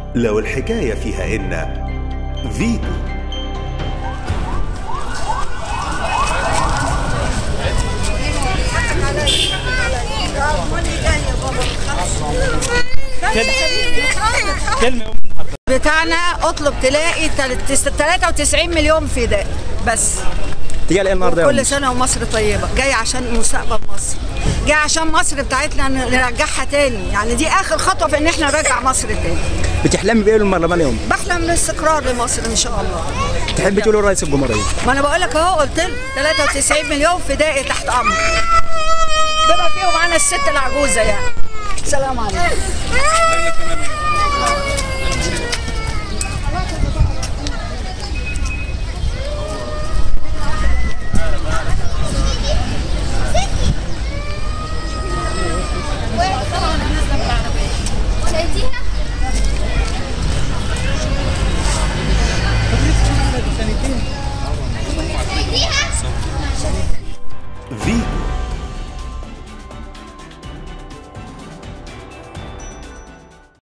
لو الحكاية فيها إن فيتو كلمه يا ام النهارده بتاعنا اطلب تلاقي تل- 93 مليون فداء بس تيجي على ايه النهارده يا كل أم؟ سنه ومصر طيبه جاي عشان مستقبل مصر جاي عشان مصر بتاعتنا نرجعها تاني يعني دي اخر خطوه في ان احنا نرجع مصر تاني بتحلمي بايه للبرلمان يوم بحلم بالاستقرار لمصر ان شاء الله تحبي تقولي رئيس الجمهوريه ما انا بقول لك اهو قلت له 93 مليون فدائي تحت امر بما فيهم معانا الست العجوزه يعني سلام عليكم